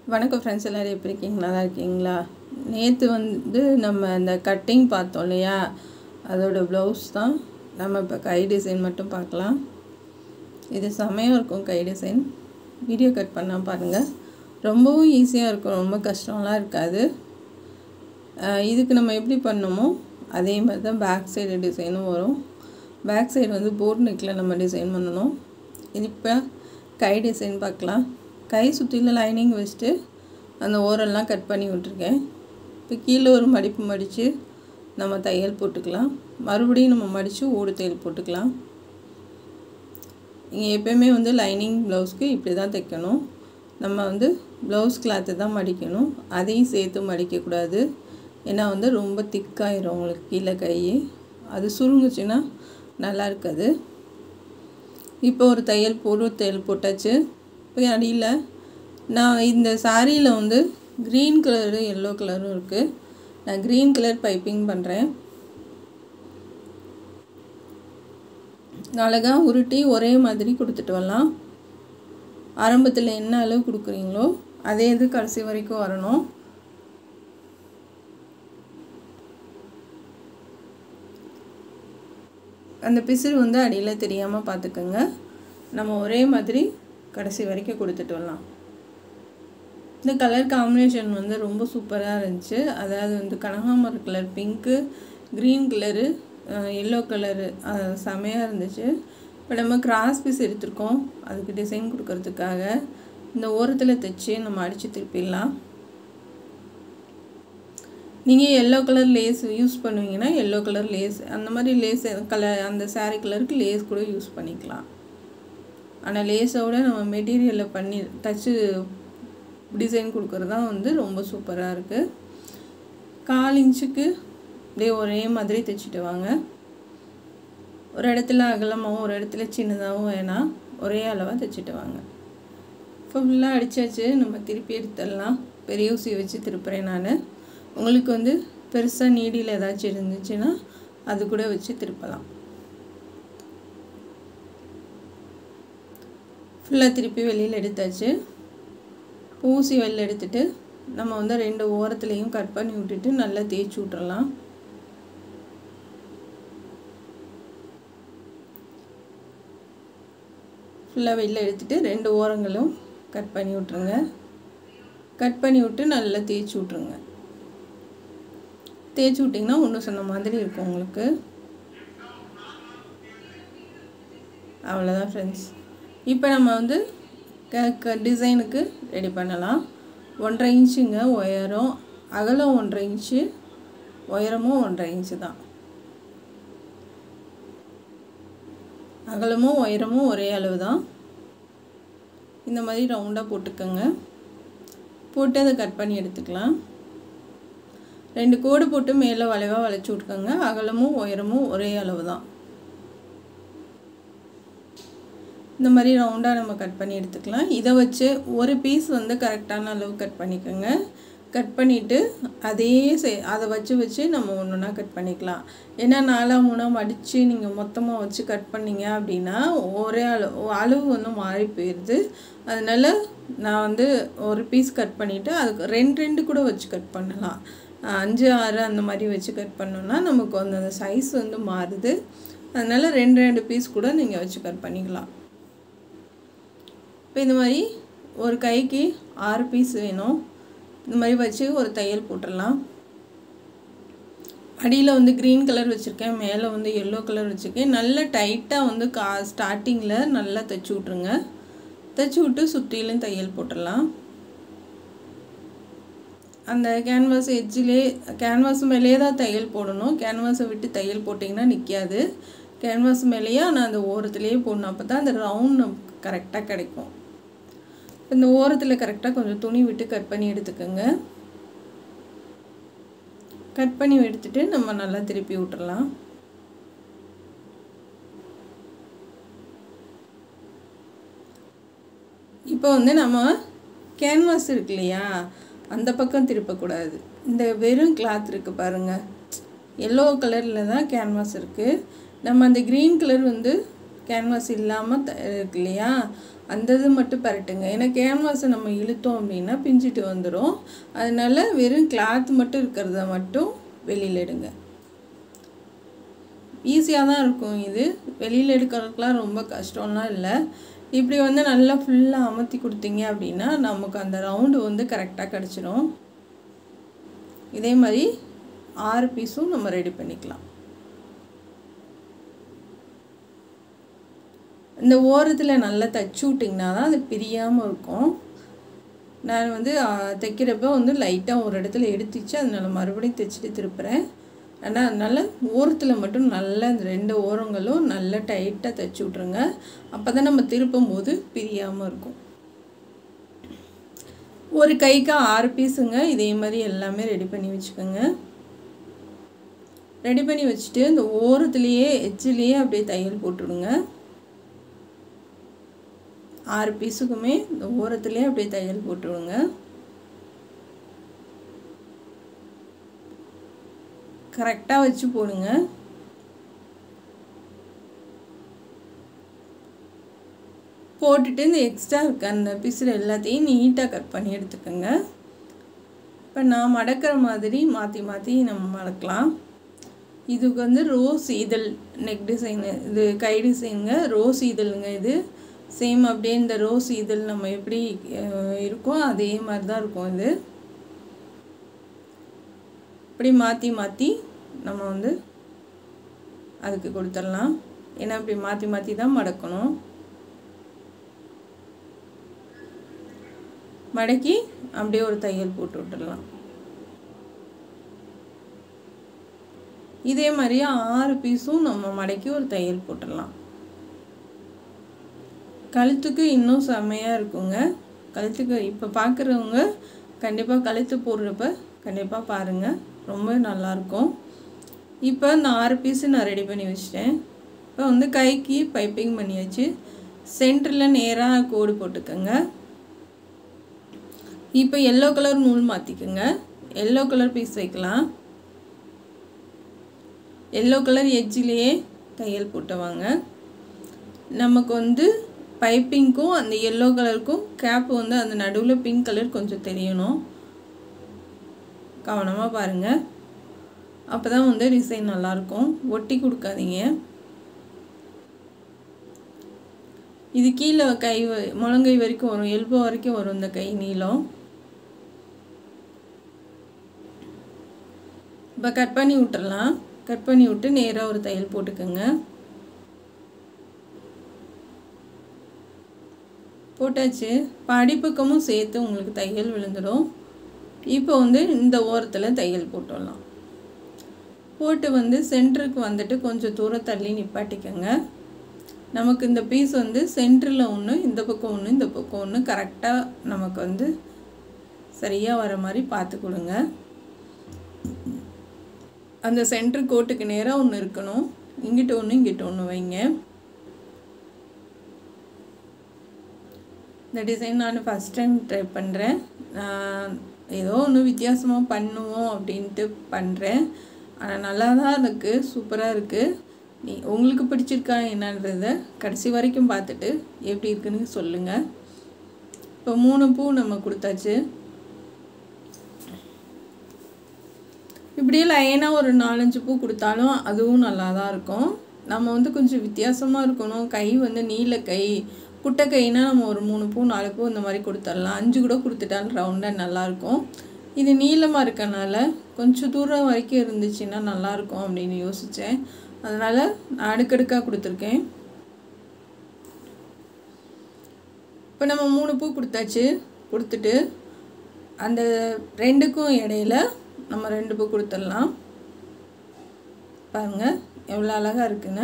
வணக்கம் ஃப்ரெண்ட்ஸ் எல்லோரும் எப்படி இருக்கீங்க நல்லா இருக்கீங்களா நேற்று வந்து நம்ம அந்த கட்டிங் பார்த்தோம் இல்லையா அதோட ப்ளவுஸ் தான் நம்ம இப்போ கை டிசைன் மட்டும் பார்க்கலாம் இது செமையாக இருக்கும் கை டிசைன் வீடியோ கட் பண்ணால் பாருங்கள் ரொம்பவும் ஈஸியாக இருக்கும் ரொம்ப கஷ்டம்லாம் இருக்காது அஹ் இதுக்கு நம்ம எப்படி பண்ணோமோ அதே மாதிரி தான் பேக் சைடு டிசைனும் வரும் பேக் சைடு வந்து போட் நெக்கில் நம்ம டிசைன் பண்ணணும் இது இப்போ கை டிசைன் பார்க்கலாம் கை சுற்றிலும் லைனிங் வச்சுட்டு அந்த ஓரெல்லாம் கட் பண்ணி விட்ருக்கேன் இப்போ கீழே ஒரு மடிப்பு மடித்து நம்ம தையல் போட்டுக்கலாம் மறுபடியும் நம்ம மடித்து ஓடு தையல் போட்டுக்கலாம் நீங்கள் எப்போயுமே வந்து லைனிங் ப்ளவுஸ்க்கு இப்படி தான் தைக்கணும் நம்ம வந்து ப்ளவுஸ் கிளாத்தை தான் மடிக்கணும் அதையும் சேர்த்து மடிக்கக்கூடாது ஏன்னா வந்து ரொம்ப திக்காயிரும் உங்களுக்கு கீழே கை அது சுருங்குச்சுன்னா நல்லா இருக்காது இப்போ ஒரு தையல் போடு தையல் போட்டாச்சு இப்போ அடியில் நான் இந்த சாரியில் வந்து க்ரீன் கலரு எல்லோ கலரும் இருக்குது நான் க்ரீன் கலர் பைப்பிங் பண்ணுறேன் அழகாக உருட்டி ஒரே மாதிரி கொடுத்துட்டு வரலாம் ஆரம்பத்தில் என்ன அளவு கொடுக்குறீங்களோ அதே இது கடைசி வரைக்கும் வரணும் அந்த பிசிறு வந்து அடியில் தெரியாமல் பார்த்துக்கோங்க நம்ம ஒரே மாதிரி கடைசி வரைக்கும் கொடுத்துட்டு வரலாம் இந்த கலர் காம்பினேஷன் வந்து ரொம்ப சூப்பராக இருந்துச்சு அதாவது வந்து கனகாமர colour pink green colour yellow colour செமையாக இருந்துச்சு இப்போ நம்ம கிராஸ் பீஸ் எடுத்திருக்கோம் அதுக்கு டிசைன் கொடுக்கறதுக்காக இந்த ஓரத்தில் தைச்சி நம்ம அடித்து திருப்பிடலாம் நீங்கள் எல்லோ கலர் லேஸ் யூஸ் பண்ணுவீங்கன்னா எல்லோ கலர் லேஸ் அந்த மாதிரி லேஸ் கலர் அந்த சாரீ கலருக்கு லேஸ் கூட யூஸ் பண்ணிக்கலாம் ஆனால் லேஸோட நம்ம மெட்டீரியலில் பண்ணி தச்சு டிசைன் கொடுக்குறது தான் வந்து ரொம்ப சூப்பராக இருக்குது கால் இன்ச்சுக்கு அப்படியே ஒரே மாதிரி தைச்சிட்டு வாங்க ஒரு இடத்துல அகலமாகவும் ஒரு இடத்துல சின்னதாகவும் வேணாம் ஒரே அளவாக தைச்சிட்டு வாங்க ஃபுல்லாக அடித்தாச்சு நம்ம திருப்பி எடுத்துடலாம் பெரிய ஊசி வச்சு திருப்புறேன் நான் உங்களுக்கு வந்து பெருசாக நீடியில் ஏதாச்சும் இருந்துச்சுன்னா அது கூட வச்சு திருப்பலாம் ஃபுல்லாக திருப்பி வெளியில் எடுத்தாச்சு ஊசி வெளில எடுத்துட்டு நம்ம வந்து ரெண்டு ஓரத்துலேயும் கட் பண்ணி விட்டுட்டு நல்லா தேய்ச்சி விட்றலாம் ஃபுல்லாக வெளில எடுத்துட்டு ரெண்டு ஓரங்களும் கட் பண்ணி விட்ருங்க கட் பண்ணி விட்டு நல்லா தேய்ச்சி விட்ருங்க தேய்ச்சி விட்டிங்கன்னா ஒன்று சொன்ன மாதிரி இருக்கும் உங்களுக்கு அவ்வளோதான் ஃப்ரெண்ட்ஸ் இப்போ நம்ம வந்து க க டிசைனுக்கு ரெடி பண்ணலாம் ஒன்றரை இன்ச்சுங்க உயரம் அகலம் ஒன்றரை இன்ச்சு உயரமும் ஒன்றரை இன்ச்சு தான் அகலமும் உயரமும் ஒரே அளவு தான் இந்த மாதிரி ரவுண்டாக போட்டுக்கோங்க போட்டு அதை கட் பண்ணி எடுத்துக்கலாம் ரெண்டு கோடு போட்டு மேலே வளைவாக வளைச்சி விட்ருக்கோங்க அகலமும் உயரமும் ஒரே அளவு தான் இந்த மாதிரி ரவுண்டாக நம்ம கட் பண்ணி எடுத்துக்கலாம் இதை வச்சு ஒரு பீஸ் வந்து கரெக்டான அளவு கட் பண்ணிக்கோங்க கட் பண்ணிவிட்டு அதே சே அதை வச்சு வச்சு நம்ம ஒன்று ஒன்றா கட் பண்ணிக்கலாம் ஏன்னா நாலாக மூணாக மடித்து நீங்கள் மொத்தமாக வச்சு கட் பண்ணிங்க அப்படின்னா ஒரே அளவு அளவு வந்து மாறி போயிடுது அதனால் நான் வந்து ஒரு பீஸ் கட் பண்ணிவிட்டு அதுக்கு ரெண்டு ரெண்டு கூட வச்சு கட் பண்ணலாம் அஞ்சு ஆறு அந்த மாதிரி வச்சு கட் பண்ணோன்னா நமக்கு வந்து அந்த சைஸ் வந்து மாறுது அதனால் ரெண்டு ரெண்டு பீஸ் கூட நீங்கள் வச்சு கட் பண்ணிக்கலாம் இப்போ இந்த மாதிரி ஒரு கைக்கு ஆறு பீஸ் வேணும் இந்த மாதிரி வச்சு ஒரு தையல் போட்டுடலாம் அடியில் வந்து க்ரீன் கலர் வச்சுருக்கேன் மேலே வந்து எல்லோ கலர் வச்சுருக்கேன் நல்ல டைட்டாக வந்து கா ஸ்டார்டிங்கில் நல்லா தைச்சி விட்ருங்க தைச்சி விட்டு சுற்றிலும் தையல் போட்டுடலாம் அந்த கேன்வாஸ் எட்ஜிலே கேன்வாஸ் மேலேயே தான் தையல் போடணும் கேன்வாஸை விட்டு தையல் போட்டிங்கன்னா நிற்காது கேன்வாஸ் மேலேயே நான் அந்த ஓரத்துலேயே போடணும் அப்போ தான் அந்த ரவுண்ட் நமக்கு கரெக்டாக கிடைக்கும் இந்த ஓரத்தில் கரெக்டாக கொஞ்சம் துணி விட்டு கட் பண்ணி எடுத்துக்கோங்க கட் பண்ணி எடுத்துட்டு நம்ம நல்லா திருப்பி விட்டுறலாம் இப்போ வந்து நம்ம கேன்வாஸ் இருக்கு இல்லையா அந்த பக்கம் திருப்பக்கூடாது இந்த வெறும் கிளாத் இருக்குது பாருங்கள் எல்லோ கலரில் தான் கேன்வாஸ் இருக்குது நம்ம அந்த க்ரீன் கலர் வந்து கேன்வாஸ் இல்லாமல் த இருக்கு இல்லையா அந்த இது மட்டும் பரட்டுங்க ஏன்னா கேன்வாஸை நம்ம இழுத்தோம் அப்படின்னா பிஞ்சிட்டு வந்துடும் அதனால வெறும் கிளாத் மட்டும் இருக்கிறத மட்டும் வெளியில் எடுங்க ஈஸியாக தான் இருக்கும் இது வெளியில் எடுக்கிறதுக்கெலாம் ரொம்ப கஷ்டம்லாம் இல்லை இப்படி வந்து நல்லா ஃபுல்லாக அமர்த்தி கொடுத்தீங்க அப்படின்னா நமக்கு அந்த ரவுண்டு வந்து கரெக்டாக கிடச்சிரும் இதே மாதிரி ஆறு பீஸும் நம்ம ரெடி பண்ணிக்கலாம் இந்த ஓரத்தில் நல்லா தச்சு விட்டிங்கன்னா தான் அது பிரியாமல் இருக்கும் நான் வந்து தைக்கிறப்ப வந்து லைட்டாக ஒரு இடத்துல எடுத்துச்சு அதனால் மறுபடியும் தைச்சிட்டு திருப்புறேன் ஆனால் அதனால் ஓரத்தில் மட்டும் நல்லா இந்த ரெண்டு ஓரங்களும் நல்லா டைட்டாக தைச்சி விட்ருங்க அப்போ தான் நம்ம திருப்பும் போது பிரியாமல் இருக்கும் ஒரு கைக்கு ஆறு பீஸுங்க இதே மாதிரி எல்லாமே ரெடி பண்ணி வச்சுக்கோங்க ரெடி பண்ணி வச்சுட்டு இந்த ஓரத்துலேயே எச்சிலேயே அப்படியே தையல் போட்டுடுங்க ஆறு பீஸுக்குமே இந்த ஓரத்துலேயே அப்படியே தையல் போட்டுவிடுங்க கரெக்டாக வச்சு போடுங்க போட்டுட்டு இந்த எக்ஸ்ட்ரா இருக்க அந்த பீஸில் எல்லாத்தையும் நீட்டாக கட் பண்ணி எடுத்துக்கோங்க இப்போ நான் மடக்கிற மாதிரி மாற்றி மாற்றி நம்ம மடக்கலாம் இதுக்கு வந்து ரோஸ் இதழ் நெக் டிசைனு இது கை டிசைனுங்க ரோஸ் இதழுங்க இது சேம் அப்படியே இந்த ரோஸ் இதழ் நம்ம எப்படி இருக்கோ அதே மாதிரி தான் இருக்கும் இது இப்படி மாற்றி மாற்றி நம்ம வந்து அதுக்கு கொடுத்துடலாம் ஏன்னா இப்படி மாற்றி மாற்றி தான் மடக்கணும் மடக்கி அப்படியே ஒரு தையல் போட்டு விட்டுடலாம் இதே மாதிரியே ஆறு பீஸும் நம்ம மடக்கி ஒரு தையல் போட்டுடலாம் கழுத்துக்கு இன்னும் செம்மையாக இருக்குங்க கழுத்துக்கு இப்போ பார்க்குறவங்க கண்டிப்பாக கழுத்து போடுறப்ப கண்டிப்பாக பாருங்கள் ரொம்ப நல்லாயிருக்கும் இப்போ இந்த ஆறு பீஸு நான் ரெடி பண்ணி வச்சிட்டேன் இப்போ வந்து கைக்கு பைப்பிங் பண்ணியாச்சு சென்டரில் நேராக கோடு போட்டுக்கோங்க இப்போ எல்லோ கலர் நூல் மாற்றிக்கோங்க எல்லோ கலர் பீஸ் வைக்கலாம் எல்லோ கலர் எட்ஜிலேயே தையல் போட்டுவாங்க நமக்கு வந்து பைப்பிங்க்கும் அந்த எல்லோ கலருக்கும் கேப் வந்து அந்த நடுவில் பிங்க் கலர் கொஞ்சம் தெரியணும் கவனமாக பாருங்கள் அப்போ தான் வந்து டிசைன் நல்லாயிருக்கும் ஒட்டி கொடுக்காதீங்க இது கீழே கை முழங்கை வரைக்கும் வரும் எல்போ வரைக்கும் வரும் இந்த கை நீளம் இப்போ கட் பண்ணி விட்டுறலாம் கட் பண்ணி விட்டு நேராக ஒரு தையல் போட்டுக்கோங்க போட்டாச்சு இப்போ அடிப்பக்கமும் சேர்த்து உங்களுக்கு தையல் விழுந்துடும் இப்போ வந்து இந்த ஓரத்தில் தையல் போட்டுடலாம் போட்டு வந்து சென்டருக்கு வந்துட்டு கொஞ்சம் தூரம் தள்ளி நிப்பாட்டிக்கோங்க நமக்கு இந்த பீஸ் வந்து சென்டரில் ஒன்று இந்த பக்கம் ஒன்று இந்த பக்கம் ஒன்று கரெக்டாக நமக்கு வந்து சரியாக வர மாதிரி பார்த்து கொடுங்க அந்த சென்டர் கோட்டுக்கு நேராக ஒன்று இருக்கணும் இங்கிட்ட ஒன்று இங்கிட்ட ஒன்று வைங்க இந்த டிசைன் நான் ஃபஸ்ட் டைம் ட்ரை பண்ணுறேன் ஏதோ ஒன்று வித்தியாசமாக பண்ணுவோம் அப்படின்ட்டு பண்ணுறேன் ஆனால் நல்லா தான் இருக்குது சூப்பராக இருக்குது நீ உங்களுக்கு பிடிச்சிருக்கா என்னன்றத கடைசி வரைக்கும் பார்த்துட்டு எப்படி இருக்குன்னு சொல்லுங்கள் இப்போ மூணு பூ நம்ம கொடுத்தாச்சு இப்படியே லைனாக ஒரு நாலஞ்சு பூ கொடுத்தாலும் அதுவும் நல்லா தான் இருக்கும் நம்ம வந்து கொஞ்சம் வித்தியாசமாக இருக்கணும் கை வந்து நீல கை குட்டை கைனா நம்ம ஒரு மூணு பூ நாலு பூ இந்த மாதிரி கொடுத்துடலாம் அஞ்சு கூட கொடுத்துட்டாலும் ரவுண்டாக நல்லாயிருக்கும் இது நீளமாக இருக்கனால கொஞ்சம் தூரம் வரைக்கும் இருந்துச்சுன்னா நல்லாயிருக்கும் அப்படின்னு யோசித்தேன் அதனால் நான் அடுக்கடுக்காக கொடுத்துருக்கேன் இப்போ நம்ம மூணு பூ கொடுத்தாச்சு கொடுத்துட்டு அந்த ரெண்டுக்கும் இடையில நம்ம ரெண்டு பூ கொடுத்துடலாம் பாருங்கள் எவ்வளோ அழகாக இருக்குன்னு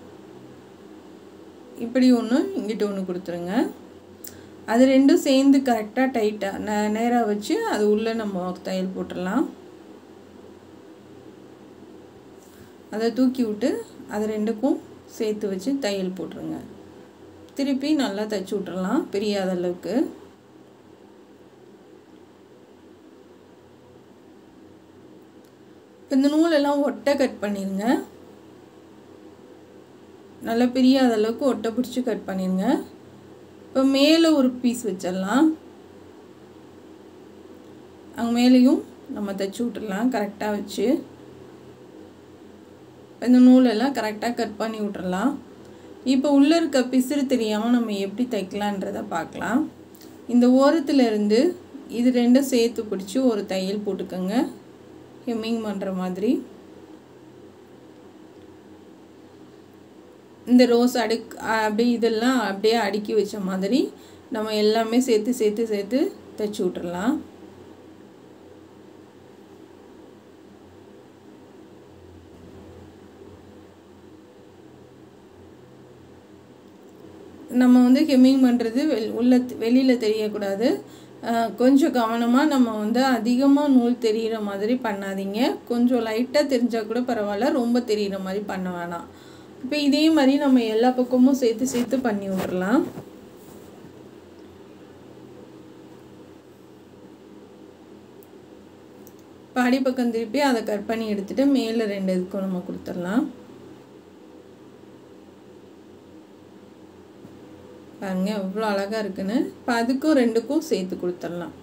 இப்படி ஒன்று இங்கிட்ட ஒன்று கொடுத்துருங்க அது ரெண்டும் சேர்ந்து கரெக்டாக டைட்டாக நே நேராக வச்சு அது உள்ளே நம்ம தையல் போட்டுடலாம் அதை தூக்கி விட்டு அது ரெண்டுக்கும் சேர்த்து வச்சு தையல் போட்டுருங்க திருப்பி நல்லா தைச்சி விட்டுறலாம் பிரியாத அளவுக்கு இப்போ இந்த நூலெல்லாம் ஒட்டை கட் பண்ணிடுங்க நல்லா பிரியாத அளவுக்கு ஒட்டை பிடிச்சி கட் பண்ணிடுங்க இப்போ மேலே ஒரு பீஸ் வச்சிடலாம் அங்கே மேலேயும் நம்ம தைச்சி விட்டுடலாம் கரெக்டாக வச்சு இந்த நூலெல்லாம் கரெக்டாக கட் பண்ணி விட்டுறலாம் இப்போ உள்ளே இருக்க பிசுறு தெரியாமல் நம்ம எப்படி தைக்கலான்றதை பார்க்கலாம் இந்த ஓரத்தில் இருந்து இது ரெண்டும் சேர்த்து பிடிச்சி ஒரு தையல் போட்டுக்கோங்க ஹெம்மிங் பண்ணுற மாதிரி இந்த ரோஸ் அடுக் அப்படியே இதெல்லாம் அப்படியே அடுக்கி வச்ச மாதிரி நம்ம எல்லாமே சேர்த்து சேர்த்து சேர்த்து தைச்சி விட்டுறலாம் நம்ம வந்து ஹெம்மிங் பண்ணுறது வெள் உள்ள வெளியில் தெரியக்கூடாது கொஞ்சம் கவனமாக நம்ம வந்து அதிகமாக நூல் தெரிகிற மாதிரி பண்ணாதீங்க கொஞ்சம் லைட்டாக தெரிஞ்சால் கூட பரவாயில்ல ரொம்ப தெரிகிற மாதிரி பண்ண வேணாம் இப்போ இதே மாதிரி நம்ம எல்லா பக்கமும் சேர்த்து சேர்த்து பண்ணி விட்றலாம் பாடி பக்கம் திருப்பி அதை கட் பண்ணி எடுத்துகிட்டு மேலே ரெண்டு இதுக்கும் நம்ம கொடுத்துடலாம் பாருங்க எவ்வளோ அழகாக இருக்குன்னு இப்போ அதுக்கும் ரெண்டுக்கும் சேர்த்து கொடுத்துடலாம்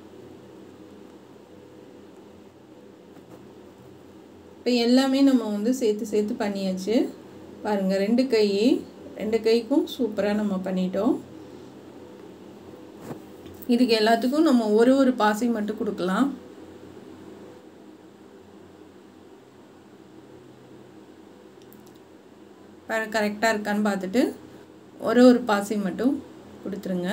இப்போ எல்லாமே நம்ம வந்து சேர்த்து சேர்த்து பண்ணியாச்சு பாருங்கள் ரெண்டு கை ரெண்டு கைக்கும் சூப்பராக நம்ம பண்ணிட்டோம் இதுக்கு எல்லாத்துக்கும் நம்ம ஒரு ஒரு பாசி மட்டும் கொடுக்கலாம் கரெக்டாக இருக்கான்னு பார்த்துட்டு ஒரு ஒரு பாசி மட்டும் கொடுத்துருங்க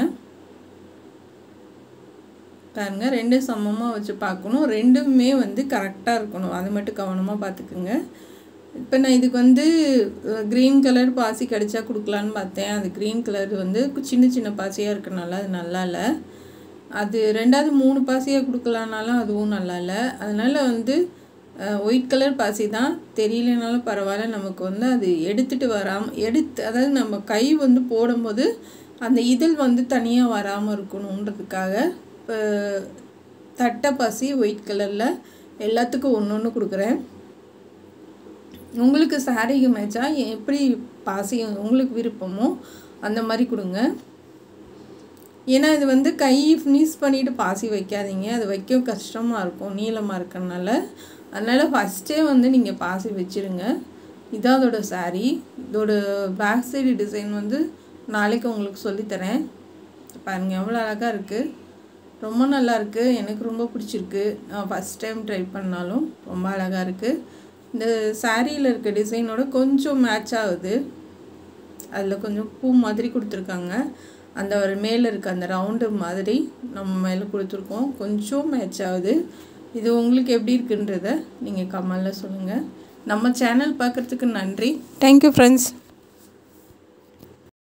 பாருங்க ரெண்டும் சமமாக வச்சு பார்க்கணும் ரெண்டுமே வந்து கரெக்டாக இருக்கணும் அது மட்டும் கவனமாக பார்த்துக்குங்க இப்போ நான் இதுக்கு வந்து க்ரீன் கலர் பாசி கிடச்சா கொடுக்கலான்னு பார்த்தேன் அது க்ரீன் கலர் வந்து சின்ன சின்ன பாசியாக இருக்கனால அது நல்லா இல்லை அது ரெண்டாவது மூணு பாசியாக கொடுக்கலான்னாலும் அதுவும் நல்லா இல்லை அதனால் வந்து ஒயிட் கலர் பாசி தான் தெரியலனாலும் பரவாயில்ல நமக்கு வந்து அது எடுத்துகிட்டு வராமல் எடுத்து அதாவது நம்ம கை வந்து போடும்போது அந்த இதழ் வந்து தனியாக வராமல் இருக்கணுன்றதுக்காக இப்போ தட்டை பாசி ஒயிட் கலரில் எல்லாத்துக்கும் ஒன்று ஒன்று கொடுக்குறேன் உங்களுக்கு சாரீக்கு மேட்சாக எப்படி பாசி உங்களுக்கு விருப்பமோ அந்த மாதிரி கொடுங்க ஏன்னா இது வந்து கை ஃபினிஷ் பண்ணிவிட்டு பாசி வைக்காதீங்க அது வைக்க கஷ்டமாக இருக்கும் நீளமாக இருக்கறனால அதனால் ஃபஸ்ட்டே வந்து நீங்கள் பாசி வச்சுருங்க இதான் அதோட சாரீ இதோட பேக் சைடு டிசைன் வந்து நாளைக்கு உங்களுக்கு சொல்லித்தரேன் பாருங்கள் எவ்வளோ அழகாக இருக்குது ரொம்ப நல்லா இருக்குது எனக்கு ரொம்ப பிடிச்சிருக்கு நான் ஃபஸ்ட் டைம் ட்ரை பண்ணாலும் ரொம்ப அழகாக இருக்குது இந்த சாரியில் இருக்க டிசைனோட கொஞ்சம் மேட்ச் ஆகுது அதில் கொஞ்சம் பூ மாதிரி கொடுத்துருக்காங்க அந்த ஒரு மேலே இருக்க அந்த ரவுண்டு மாதிரி நம்ம மேலே கொடுத்துருக்கோம் கொஞ்சம் மேட்ச் ஆகுது இது உங்களுக்கு எப்படி இருக்குன்றத நீங்கள் கமெண்டில் சொல்லுங்கள் நம்ம சேனல் பார்க்குறதுக்கு நன்றி தேங்க்யூ ஃப்ரெண்ட்ஸ்